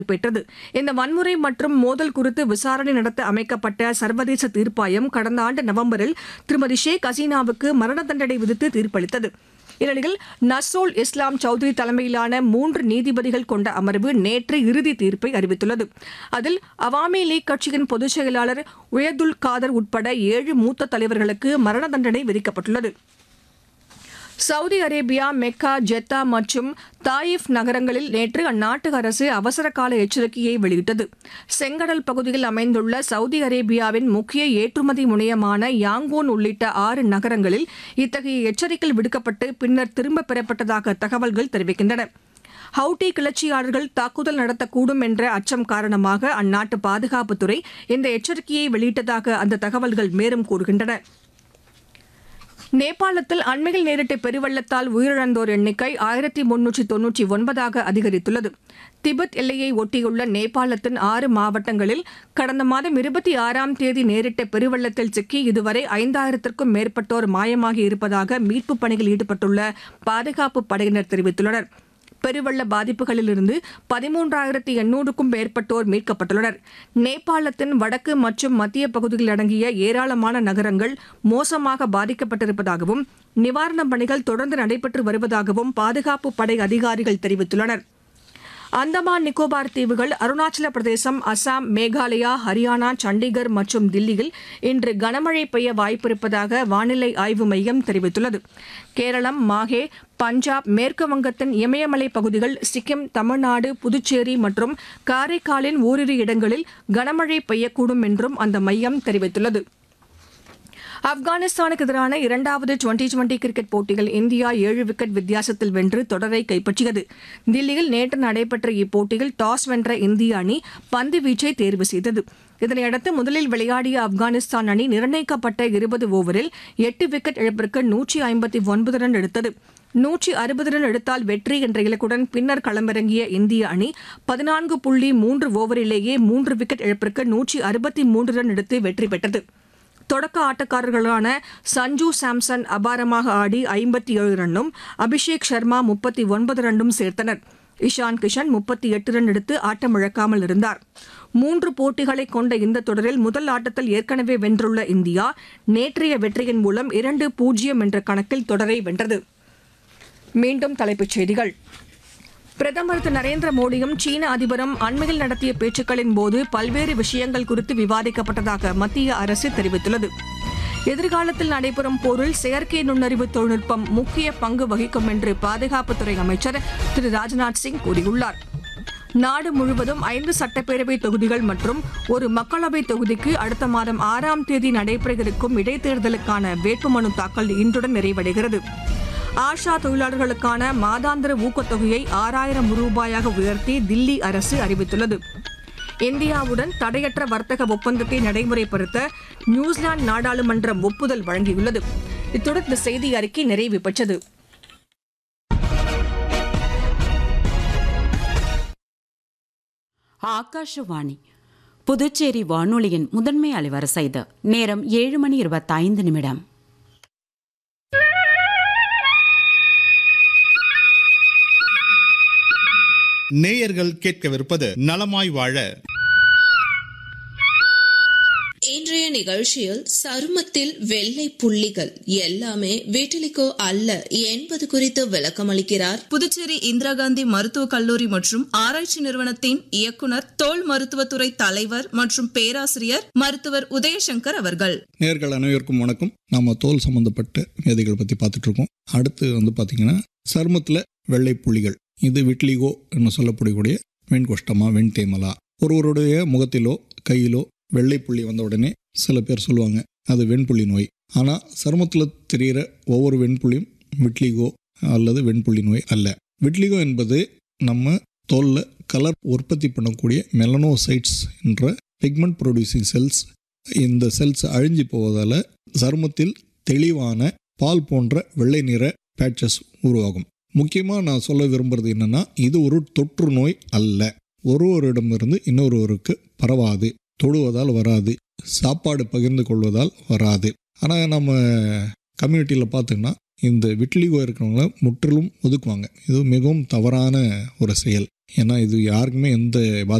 பெற்றது இந்த வன்முறை மற்றும் மோதல் குறித்து விசாரணை நடத்த அமைக்கப்பட்ட சர்வதேச தீர்ப்பாயம் கடந்த ஆண்டு நவம்பரில் திருமதி ஷேக் ஹசீனாவுக்கு மரண தண்டனை விதித்து தீர்ப்பளித்தது இந்நிலையில் நஸ்ரோல் இஸ்லாம் சௌத்ரி தலைமையிலான மூன்று நீதிபதிகள் கொண்ட அமர்வு நேற்று இறுதி தீர்ப்பை அறிவித்துள்ளது அதில் அவாமி லீக் கட்சியின் பொதுச் செயலாளர் உயதுல் காதர் உட்பட ஏழு மூத்த தலைவர்களுக்கு மரண தண்டனை விதிக்கப்பட்டுள்ளது சவுதி அரேபியா மெக்கா ஜெத்தா மற்றும் தாயிஃப் நகரங்களில் நேற்று அந்நாட்டு அரசு அவசர கால எச்சரிக்கையை வெளியிட்டது செங்கடல் பகுதியில் அமைந்துள்ள சவுதி அரேபியாவின் முக்கிய ஏற்றுமதி முனையமான யாங்கூன் உள்ளிட்ட ஆறு நகரங்களில் இத்தகைய எச்சரிக்கை விடுக்கப்பட்டு பின்னர் திரும்பப் பெறப்பட்டதாக தகவல்கள் தெரிவிக்கின்றன ஹவுட்டி கிளர்ச்சியாளர்கள் தாக்குதல் நடத்தக்கூடும் என்ற அச்சம் காரணமாக அந்நாட்டு பாதுகாப்புத்துறை இந்த எச்சரிக்கையை வெளியிட்டதாக அந்த தகவல்கள் மேலும் கூறுகின்றன நேபாளத்தில் அண்மையில் நேரிட்ட பெருவெள்ளத்தால் உயிரிழந்தோர் எண்ணிக்கை ஆயிரத்தி முன்னூற்றி தொன்னூற்றி ஒன்பதாக அதிகரித்துள்ளது திபெத் எல்லையை ஒட்டியுள்ள நேபாளத்தின் ஆறு மாவட்டங்களில் கடந்த மாதம் இருபத்தி ஆறாம் தேதி நேரிட்ட பெருவெள்ளத்தில் சிக்கி இதுவரை ஐந்தாயிரத்திற்கும் மேற்பட்டோர் மாயமாகி இருப்பதாக மீட்புப் பணியில் ஈடுபட்டுள்ள பாதுகாப்பு படையினர் தெரிவித்துள்ளனர் பெருவெள்ள பாதிப்புகளிலிருந்து பதிமூன்றாயிரத்தி எண்ணூறுக்கும் மேற்பட்டோர் மீட்கப்பட்டுள்ளனர் நேபாளத்தின் வடக்கு மற்றும் மத்திய பகுதியில் அடங்கிய ஏராளமான நகரங்கள் மோசமாக பாதிக்கப்பட்டிருப்பதாகவும் நிவாரணப் பணிகள் தொடர்ந்து நடைபெற்று வருவதாகவும் பாதுகாப்பு படை அதிகாரிகள் தெரிவித்துள்ளனர் அந்தமான் நிக்கோபார் தீவுகள் அருணாச்சல பிரதேசம் அசாம் மேகாலயா ஹரியானா சண்டிகர் மற்றும் தில்லியில் இன்று கனமழை பெய்ய வாய்ப்பிருப்பதாக வானிலை ஆய்வு மையம் தெரிவித்துள்ளது கேரளம் மாஹே பஞ்சாப் மேற்கு வங்கத்தின் இமயமலை பகுதிகள் சிக்கிம் தமிழ்நாடு புதுச்சேரி மற்றும் காரைக்காலின் ஓரிரு இடங்களில் கனமழை பெய்யக்கூடும் என்றும் அந்த மையம் தெரிவித்துள்ளது ஆப்கானிஸ்தானுக்கு எதிரான இரண்டாவது டுவெண்டி டுவெண்டி கிரிக்கெட் போட்டியில் இந்தியா ஏழு விக்கெட் வித்தியாசத்தில் வென்று தொடரை கைப்பற்றியது தில்லியில் நேற்று நடைபெற்ற இப்போட்டியில் டாஸ் வென்ற இந்திய அணி பந்து வீச்சை தேர்வு செய்தது இதனையடுத்து முதலில் விளையாடிய ஆப்கானிஸ்தான் அணி நிர்ணயிக்கப்பட்ட இருபது ஓவரில் எட்டு விக்கெட் இழப்பிற்கு நூற்றி ஐம்பத்தி ஒன்பது ரன் எடுத்தது நூற்றி அறுபது ரன் எடுத்தால் வெற்றி என்ற இலக்குடன் பின்னர் களமிறங்கிய இந்திய அணி பதினான்கு புள்ளி மூன்று ஓவரிலேயே மூன்று விக்கெட் இழப்பிற்கு நூற்றி அறுபத்தி மூன்று ரன் எடுத்து வெற்றி பெற்றது தொடக்க ஆட்டக்காரர்களான சஞ்சு சாம்சன் அபாரமாக ஆடி ஐம்பத்தி ஏழு ரன்னும் அபிஷேக் சர்மா முப்பத்தி ஒன்பது ரன்னும் சேர்த்தனர் இஷான் கிஷன் முப்பத்தி எட்டு ரன் எடுத்து ஆட்டமிழக்காமல் இருந்தார் மூன்று போட்டிகளை கொண்ட இந்த தொடரில் முதல் ஆட்டத்தில் ஏற்கனவே வென்றுள்ள இந்தியா நேற்றைய வெற்றியின் மூலம் இரண்டு பூஜ்ஜியம் என்ற கணக்கில் தொடரை வென்றது மீண்டும் தலைப்புச் செய்திகள் பிரதமர் திரு நரேந்திர மோடியும் சீன அதிபரும் அண்மையில் நடத்திய பேச்சுக்களின் போது பல்வேறு விஷயங்கள் குறித்து விவாதிக்கப்பட்டதாக மத்திய அரசு தெரிவித்துள்ளது எதிர்காலத்தில் நடைபெறும் போரில் செயற்கை நுண்ணறிவு தொழில்நுட்பம் முக்கிய பங்கு வகிக்கும் என்று பாதுகாப்புத்துறை அமைச்சர் திரு ராஜ்நாத் சிங் கூறியுள்ளார் நாடு முழுவதும் ஐந்து சட்டப்பேரவை தொகுதிகள் மற்றும் ஒரு மக்களவை தொகுதிக்கு அடுத்த மாதம் ஆறாம் தேதி நடைபெற இருக்கும் இடைத்தேர்தலுக்கான வேட்புமனு தாக்கல் இன்றுடன் நிறைவடைகிறது ஆஷா தொழிலாளர்களுக்கான மாதாந்திர ஊக்கத்தொகையை ஆறாயிரம் ரூபாயாக உயர்த்தி தில்லி அரசு அறிவித்துள்ளது இந்தியாவுடன் தடையற்ற வர்த்தக ஒப்பந்தத்தை நடைமுறைப்படுத்த நியூசிலாந்து நாடாளுமன்றம் ஒப்புதல் வழங்கியுள்ளது இத்துடன் இந்த செய்தி அறிக்கை நிறைவு பெற்றது ஆகாஷவாணி புதுச்சேரி வானொலியின் முதன்மை அலைவரிசை இது நேரம் ஏழு மணி இருபத்தைந்து நிமிடம் நேயர்கள் கேட்கவிருப்பது நலமாய் வாழ இன்றைய நிகழ்ச்சியில் சருமத்தில் வெள்ளை புள்ளிகள் எல்லாமே வீட்டிலிக்கோ அல்ல என்பது குறித்து விளக்கமளிக்கிறார் புதுச்சேரி இந்திரா காந்தி மருத்துவக் கல்லூரி மற்றும் ஆராய்ச்சி நிறுவனத்தின் இயக்குனர் தோல் மருத்துவத்துறை தலைவர் மற்றும் பேராசிரியர் மருத்துவர் உதயசங்கர் அவர்கள் நேர்கள் அனைவருக்கும் வணக்கம் நாம தோல் சம்பந்தப்பட்ட வியாதிகள் பற்றி பார்த்துட்டு இருக்கோம் அடுத்து வந்து பார்த்தீங்கன்னா சருமத்தில் வெள்ளை புள்ளிகள் இது விட்லிகோ என்று சொல்லப்படக்கூடிய வெண்கொஷ்டமா வெண்தேமலா ஒருவருடைய முகத்திலோ கையிலோ வெள்ளை புள்ளி வந்த உடனே சில பேர் சொல்லுவாங்க அது வெண்புள்ளி நோய் ஆனால் சருமத்தில் தெரிகிற ஒவ்வொரு வெண்புள்ளியும் விட்லிகோ அல்லது வெண்புள்ளி நோய் அல்ல விட்லிகோ என்பது நம்ம தோலில் கலர் உற்பத்தி பண்ணக்கூடிய மெலனோசைட்ஸ் என்ற பிக்மெண்ட் ப்ரொடியூசிங் செல்ஸ் இந்த செல்ஸ் அழிஞ்சு போவதால் சருமத்தில் தெளிவான பால் போன்ற வெள்ளை நிற பேட்சஸ் உருவாகும் முக்கியமாக நான் சொல்ல விரும்புறது என்னன்னா இது ஒரு தொற்று நோய் அல்ல ஒருவரிடமிருந்து இன்னொருவருக்கு பரவாது தொடுவதால் வராது சாப்பாடு பகிர்ந்து கொள்வதால் வராது ஆனால் நம்ம கம்யூனிட்டியில் பார்த்தோங்கன்னா இந்த விட்லிகோ இருக்கிறவங்கள முற்றிலும் ஒதுக்குவாங்க இது மிகவும் தவறான ஒரு செயல் ஏன்னா இது யாருக்குமே எந்த